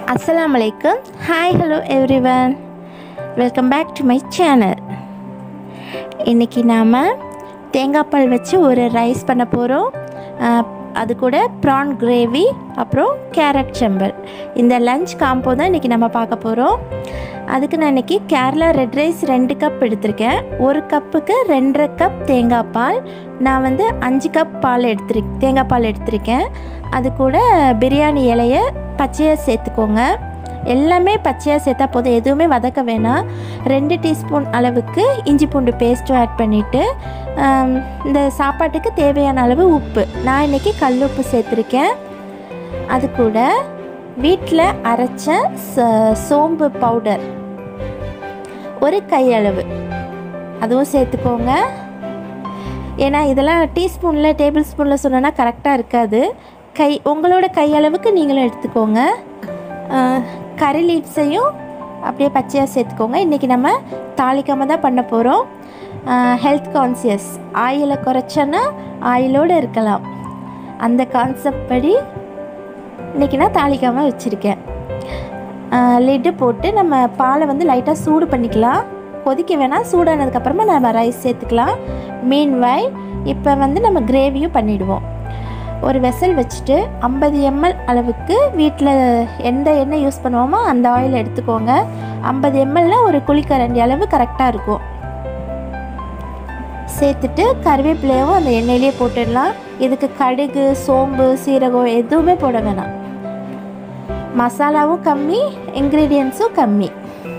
அஸ்ஸலாமு அலைக்கும் hi hello everyone welcome back to my channel இன்றைக்கி நாம் தேங்காய் பால் வச்சு ஒரு ரைஸ் பண்ண போகிறோம் அது கூட ப்ரான் கிரேவி அப்புறம் கேரட் செம்பல் இந்த லஞ்ச் காம்போ தான் இன்றைக்கி நம்ம பார்க்க போகிறோம் அதுக்கு நான் இன்றைக்கி கேரளா ரெட் ரைஸ் ரெண்டு கப் எடுத்திருக்கேன் ஒரு கப்புக்கு ரெண்டரை கப் தேங்காய் பால் நான் வந்து அஞ்சு கப் பால் எடுத்திரு தேங்காய் பால் எடுத்திருக்கேன் அது கூட பிரியாணி இலையை பச்சையாக சேர்த்துக்கோங்க எல்லாமே பச்சையாக சேர்த்தா போதும் எதுவுமே வதக்க வேணாம் ரெண்டு டீஸ்பூன் அளவுக்கு இஞ்சி பூண்டு பேஸ்ட்டும் ஆட் பண்ணிவிட்டு இந்த சாப்பாட்டுக்கு தேவையான அளவு உப்பு நான் இன்றைக்கி கல் உப்பு சேர்த்துருக்கேன் அது கூட வீட்டில் அரைச்ச ச- சோம்பு பவுடர் ஒரு கையளவு அதுவும் சேர்த்துக்கோங்க ஏன்னா இதெல்லாம் டீஸ்பூனில் டேபிள் ஸ்பூனில் சொன்னோன்னா கரெக்டாக இருக்காது கை உங்களோட கையளவுக்கு நீங்களும் எடுத்துக்கோங்க அஹ், கறி லீவ்ஸையும் அப்படியே பச்சையாக சேர்த்துக்கோங்க இன்றைக்கி நம்ம தாளிக்காமல் தான் பண்ண போகிறோம் ஹெல்த் கான்சியஸ் ஆயிலை குறைச்சோன்னா ஆயிலோடு இருக்கலாம் அந்த கான்செப்ட் படி இன்றைக்கி நான் தாளிக்காமல் வச்சுருக்கேன் லிட்டு போட்டு நம்ம பாலை வந்து லைட்டாக சூடு பண்ணிக்கலாம் கொதிக்க வேணாம் சூடானதுக்கப்புறமா நம்ம ரைஸ் சேர்த்துக்கலாம் மீன் வாய் இப்போ வந்து நம்ம கிரேவியும் பண்ணிடுவோம் ஒரு வெசல் வச்சுட்டு ஐம்பது எம்எல் அளவுக்கு வீட்டில் எந்த எண்ணெய் யூஸ் பண்ணுவோமோ அந்த ஆயில் எடுத்துக்கோங்க ஐம்பது எம்எல்னா ஒரு குழிக்கரண்டி அளவு கரெக்டாக இருக்கும் சேர்த்துட்டு கருவேப்பிலையும் அந்த எண்ணெயிலே போட்டுடலாம் இதுக்கு கடுகு சோம்பு சீரகம் எதுவுமே போட வேணாம் மசாலாவும் கம்மி இன்க்ரீடியன்ஸும் கம்மி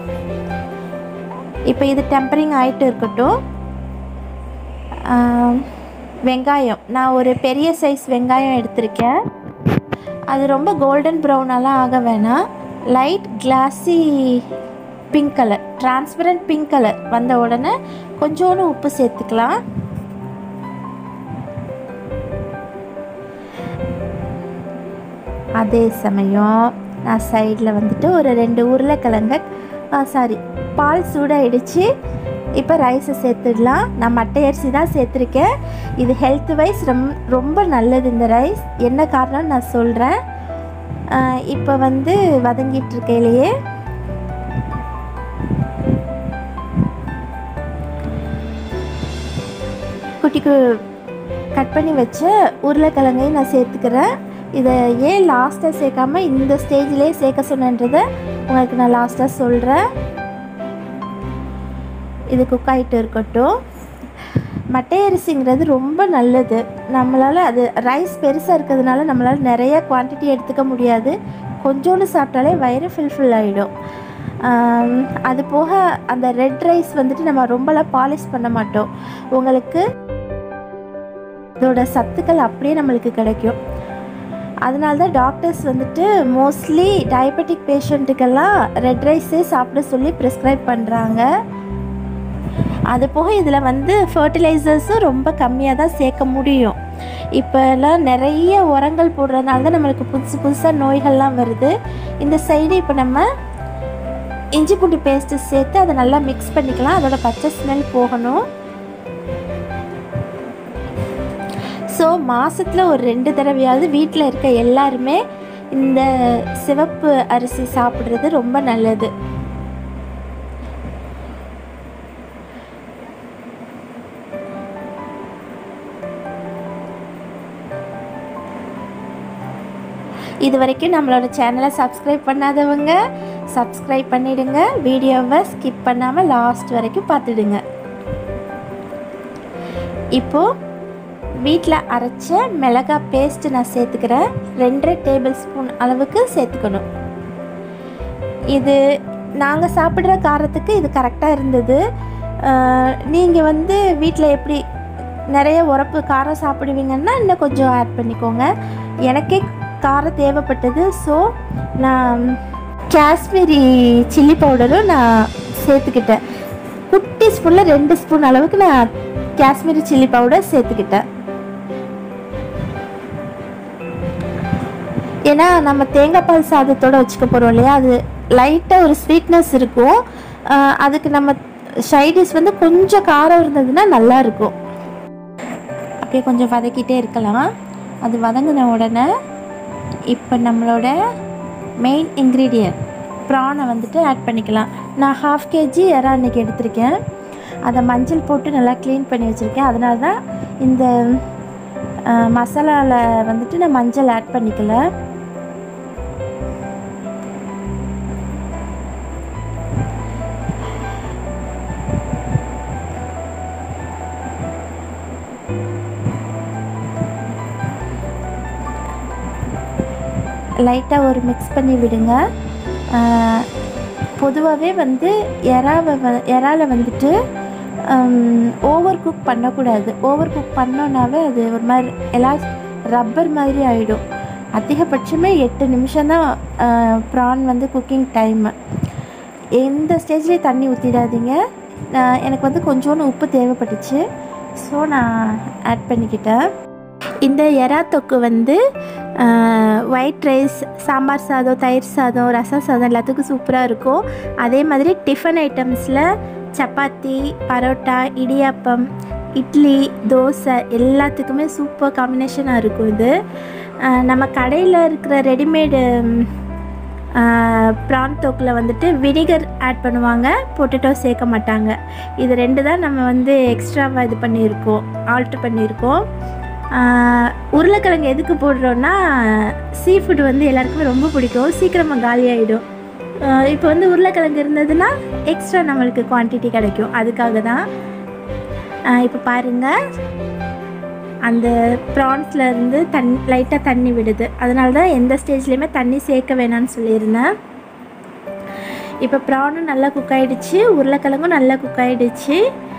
இப்போ இது டெம்பரிங் ஆகிட்டு இருக்கட்டும் ஆம், வெங்காயம் நான் ஒரு பெரிய சைஸ் வெங்காயம் எடுத்திருக்கேன் அது ரொம்ப கோல்டன் ப்ரௌனெல்லாம் ஆக வேணாம் light glassy pink colour transparent pink colour வந்த உடனே கொஞ்சோண்டு உப்பு சேர்த்துக்கலாம் அதே சமயம் நான் சைடில் வந்துட்டு ஒரு ரெண்டு உருளைக்கிழங்க சாரி பால் சூடாயிடுச்சு இப்போ ரைஸை சேர்த்துடலாம் நான் மட்டை அரிசி தான் சேர்த்துருக்கேன் இது ஹெல்த் வைஸ் ரொம் ரொம்ப நல்லது இந்த ரைஸ் என்ன காரணம்னு நான் சொல்கிறேன் இப்போ வந்து வதங்கிட்டு இருக்கையிலேயே குட்டி கு கட் பண்ணி வச்ச உருளைக்கிழங்கையும் நான் சேர்த்துக்கிறேன் இதை ஏன் லாஸ்ட்டாக சேர்க்காம இந்த ஸ்டேஜ்லேயே சேர்க்க சொன்னன்றதை உங்களுக்கு நான் லாஸ்ட்டாக சொல்கிறேன் இது குக் ஆகிட்டு இருக்கட்டும் மட்டை அரிசிங்கிறது ரொம்ப நல்லது நம்மளால் அது ரைஸ் பெருசாக இருக்கிறதுனால நம்மளால் நிறைய குவான்டிட்டி எடுத்துக்க முடியாது கொஞ்சோண்டு சாப்பிட்டாலே வயிறு ஃபில்ஃபில் ஆகிடும் அது போக அந்த ரெட் ரைஸ் வந்துட்டு நம்ம ரொம்பலாம் பாலிஷ் பண்ண மாட்டோம் உங்களுக்கு இதோட சத்துக்கள் அப்படியே நம்மளுக்கு கிடைக்கும் அதனால தான் டாக்டர்ஸ் வந்துட்டு மோஸ்ட்லி டயபெட்டிக் பேஷண்ட்டுக்கெல்லாம் ரெட் ரைஸே சாப்பிட சொல்லி ப்ரிஸ்கிரைப் பண்ணுறாங்க அது போக இதில் வந்து ஃபர்டிலைசர்ஸும் ரொம்ப கம்மியாக தான் சேர்க்க முடியும் இப்போல்லாம் நிறைய உரங்கள் போடுறதுனால தான் நம்மளுக்கு புதுசு புதுசாக நோய்கள்லாம் வருது இந்த சைடு இப்போ நம்ம இஞ்சி பூண்டு பேஸ்ட்டு சேர்த்து அதை நல்லா மிக்ஸ் பண்ணிக்கலாம் அதோட பச்சை ஸ்மெல் போகணும் ஸோ மாதத்தில் ஒரு ரெண்டு தடவையாவது வீட்டில் இருக்க எல்லாருமே இந்த சிவப்பு அரிசி சாப்பிட்றது ரொம்ப நல்லது இது வரைக்கும் நம்மளோட சேனலை சப்ஸ்கிரைப் பண்ணாதவங்க சப்ஸ்கிரைப் பண்ணிடுங்க வீடியோவை ஸ்கிப் பண்ணாமல் லாஸ்ட் வரைக்கும் பார்த்துடுங்க இப்போது வீட்டில் அரைச்ச மிளகாய் பேஸ்ட்டு நான் சேர்த்துக்கிறேன் ரெண்டரை டேபிள் ஸ்பூன் அளவுக்கு சேர்த்துக்கணும் இது நாங்கள் சாப்பிட்ற காரத்துக்கு இது கரெக்டாக இருந்தது நீங்கள் வந்து வீட்டில் எப்படி நிறைய உரப்பு காரம் சாப்பிடுவீங்கன்னா இன்னும் கொஞ்சம் ஆட் பண்ணிக்கோங்க எனக்கே காரம் தேவைப்பட்டது ஸோ நான் காஷ்மீரி சில்லி பவுடரும் நான் சேர்த்துக்கிட்டேன் குட்டி ஸ்பூனில் ரெண்டு ஸ்பூன் அளவுக்கு நான் காஷ்மீரி சில்லி பவுடர் சேர்த்துக்கிட்டேன் ஏன்னா நம்ம தேங்காய் பால் சாதத்தோடு வச்சுக்க போகிறோம் இல்லையா அது லைட்டாக ஒரு ஸ்வீட்னஸ் இருக்கும் ஆஹ் அதுக்கு நம்ம ஷைடிஷ் வந்து கொஞ்சம் காரம் இருந்ததுன்னா நல்லா இருக்கும் அப்படியே கொஞ்சம் வதக்கிட்டே இருக்கலாம் அது வதங்கின உடனே இப்போ நம்மளோட மெயின் இன்க்ரீடியன்ட் ப்ரானை வந்துட்டு ஆட் பண்ணிக்கலாம் நான் ஹாஃப் கேஜி இறா இன்றைக்கி எடுத்திருக்கேன் அதை மஞ்சள் போட்டு நல்லா க்ளீன் பண்ணி வச்சுருக்கேன் அதனால தான் இந்த மசாலாவில் வந்துட்டு நான் மஞ்சள் ஆட் பண்ணிக்கல லைட்டாக ஒரு மிக்ஸ் பண்ணி விடுங்க பொதுவாகவே வந்து இறாவை வ இறால வந்துட்டு ஓவர் குக் பண்ணக்கூடாது ஓவர் குக் பண்ணோன்னாவே அது ஒரு மாதிரி எல்லாம் ரப்பர் மாதிரி ஆகிடும் அதிகபட்சமே எட்டு நிமிஷம்தான் ப்ரான் வந்து குக்கிங் டைமு எந்த ஸ்டேஜ்லேயும் தண்ணி ஊற்றிடாதீங்க நான் எனக்கு வந்து கொஞ்சோண்டு உப்பு தேவைப்பட்டுச்சு ஸோ நான் ஆட் பண்ணிக்கிட்டேன் இந்த எறா தொக்கு வந்து ஒயிட் ரைஸ் சாம்பார் சாதம் தயிர் சாதம் ரசம் சாதம் எல்லாத்துக்கும் சூப்பராக இருக்கும் அதே மாதிரி டிஃபன் ஐட்டம்ஸில் சப்பாத்தி பரோட்டா இடியாப்பம் இட்லி தோசை எல்லாத்துக்குமே சூப்பர் காம்பினேஷனாக இருக்கும் இது நம்ம கடையில் இருக்கிற ரெடிமேடு ப்ரான் தொக்கில் வந்துட்டு வினிகர் ஆட் பண்ணுவாங்க பொட்டேட்டோ சேர்க்க மாட்டாங்க இது ரெண்டு தான் நம்ம வந்து எக்ஸ்ட்ராவாக இது பண்ணியிருக்கோம் ஆல்ட்ரு பண்ணியிருக்கோம் உருளைக்கிழங்கு எதுக்கு போடுறோன்னா சீ ஃபுட் வந்து எல்லாருக்குமே ரொம்ப பிடிக்கும் சீக்கிரமாக காலியாகிடும் இப்போ வந்து உருளைக்கிழங்கு இருந்ததுன்னா எக்ஸ்ட்ரா நம்மளுக்கு குவான்டிட்டி கிடைக்கும் அதுக்காக தான் இப்போ பாருங்கள் அந்த ப்ரான்ஸில் இருந்து தண் லைட்டாக தண்ணி விடுது அதனால தான் எந்த ஸ்டேஜ்லேயுமே தண்ணி சேர்க்க வேணாம்னு சொல்லியிருந்தேன் இப்போ ப்ரானும் நல்லா குக் ஆகிடுச்சு உருளைக்கிழங்கும் நல்லா குக் ஆகிடுச்சு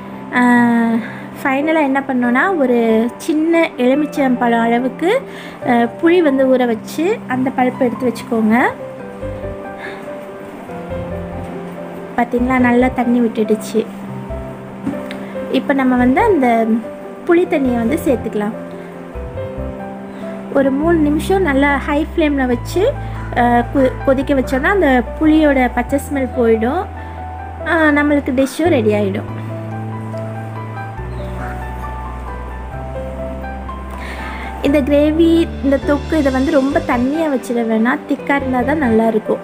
ஃபைனலாக என்ன பண்ணோன்னா ஒரு சின்ன எலுமிச்சம்பழம் அளவுக்கு புளி வந்து ஊற வச்சு அந்த பழுப்பை எடுத்து வச்சுக்கோங்க பார்த்திங்களா நல்லா தண்ணி விட்டுடுச்சு இப்போ நம்ம வந்து அந்த புளி தண்ணியை வந்து சேர்த்துக்கலாம் ஒரு மூணு நிமிஷம் நல்லா ஹை ஃப்ளேமில் வச்சு கொதிக்க வச்சோன்னா அந்த புளியோட பச்சை ஸ்மெல் போயிடும் நம்மளுக்கு டிஷ்ஷும் ரெடி ஆகிடும் இந்த கிரேவி இந்த தொக்கு இதை வந்து ரொம்ப தண்ணியாக வச்சிட வேணாம் திக்காக இருந்தால் தான் நல்லாயிருக்கும்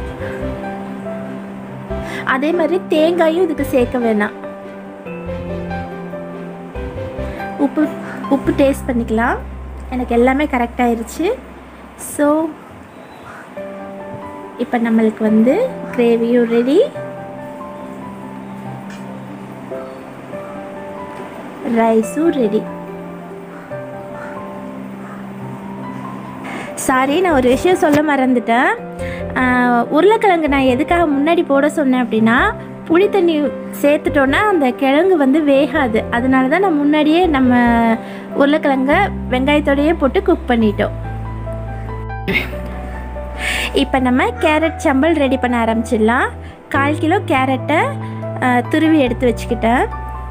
அதே மாதிரி தேங்காயும் இதுக்கு சேர்க்க வேணாம் உப்பு உப்பு டேஸ்ட் பண்ணிக்கலாம் எனக்கு எல்லாமே கரெக்டாகிருச்சு ஸோ இப்போ நம்மளுக்கு வந்து கிரேவியும் ரெடி ரைஸும் ரெடி சாரி நான் ஒரு விஷயம் சொல்ல மறந்துட்டேன் உருளைக்கிழங்கு நான் எதுக்காக முன்னாடி போட சொன்னேன் அப்படின்னா புளி தண்ணி சேர்த்துட்டோன்னா அந்த கிழங்கு வந்து வேகாது அதனால தான் நான் முன்னாடியே நம்ம உருளைக்கிழங்க வெங்காயத்தோடையே போட்டு குக் பண்ணிட்டோம் இப்போ நம்ம கேரட் சம்பல் ரெடி பண்ண ஆரம்பிச்சிடலாம் கால் கிலோ கேரட்டை துருவி எடுத்து வச்சுக்கிட்டேன்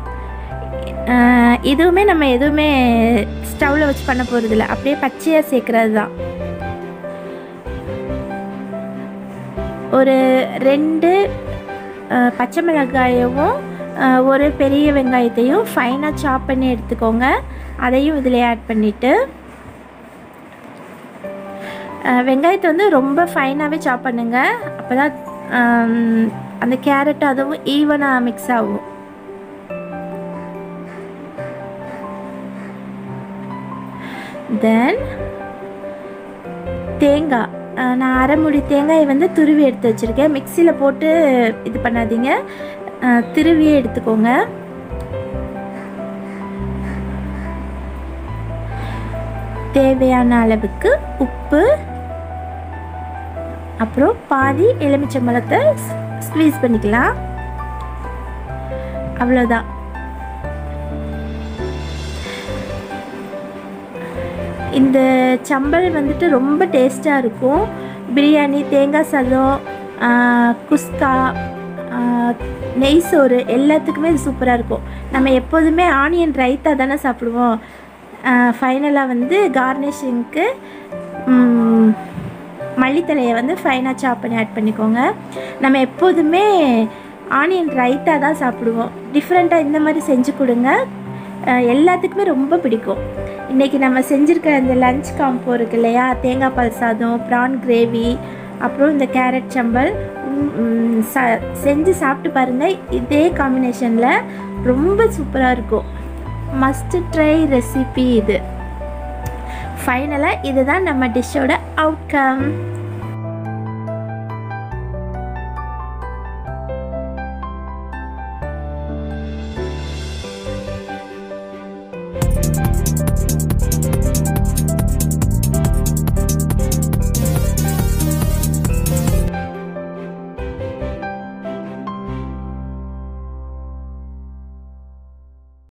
இதுவுமே நம்ம எதுவுமே ஸ்டவ்வில் வச்சு பண்ண போகிறதில்ல அப்படியே பச்சையாக சேர்க்குறது தான் ஒரு ரெண்டு பச்சை மிளகாயவும் ஒரு பெரிய வெங்காயத்தையும் ஃபைனாக சாப் பண்ணி எடுத்துக்கோங்க அதையும் இதில் ஆட் பண்ணிவிட்டு வெங்காயத்தை வந்து ரொம்ப ஃபைனாகவே சாப் பண்ணுங்கள் அப்போ தான் அந்த கேரட் அதுவும் ஈவனாக மிக்ஸ் ஆகும் தென் தேங்காய் நான் அரை முடி தேங்காயை வந்து துருவி எடுத்து வச்சுருக்கேன் மிக்சியில் போட்டு இது பண்ணாதீங்க திருவியே எடுத்துக்கோங்க தேவையான அளவுக்கு உப்பு அப்புறம் பாதி எலுமிச்சம்பழத்தை ஸ்க்வீஸ் பண்ணிக்கலாம் அவ்வளோதான் இந்த சம்பல் வந்துட்டு ரொம்ப டேஸ்ட்டாக இருக்கும் பிரியாணி தேங்காய் சாதம் குஸ்கா நெய் சோறு எல்லாத்துக்குமே இது சூப்பராக இருக்கும் நம்ம எப்போதுமே ஆனியன் ரைத்தா தானே சாப்பிடுவோம் ஃபைனலாக வந்து கார்னிஷிங்க்கு மல்லித்தலையை வந்து ஃபைனாக சாப் பண்ணி ஆட் பண்ணிக்கோங்க நம்ம எப்போதுமே ஆனியன் ரைத்தா தான் சாப்பிடுவோம் டிஃப்ரெண்ட்டாக இந்த மாதிரி செஞ்சு கொடுங்க எல்லாத்துக்குமே ரொம்ப பிடிக்கும் இன்றைக்கி நம்ம செஞ்சுருக்க இந்த லஞ்ச் காம்போ இருக்கு இல்லையா தேங்காய் பால் சாதம் ப்ரான் கிரேவி அப்புறம் இந்த கேரட் சம்பல் ம், ம், ச செஞ்சு சாப்பிட்டு பாருங்கள் இதே காம்பினேஷனில் ரொம்ப சூப்பராக இருக்கும் மஸ்ட் ட்ரை ரெசிபி இது ஃபைனலாக இதுதான் நம்ம டிஷ்ஷோட அவுட்கம்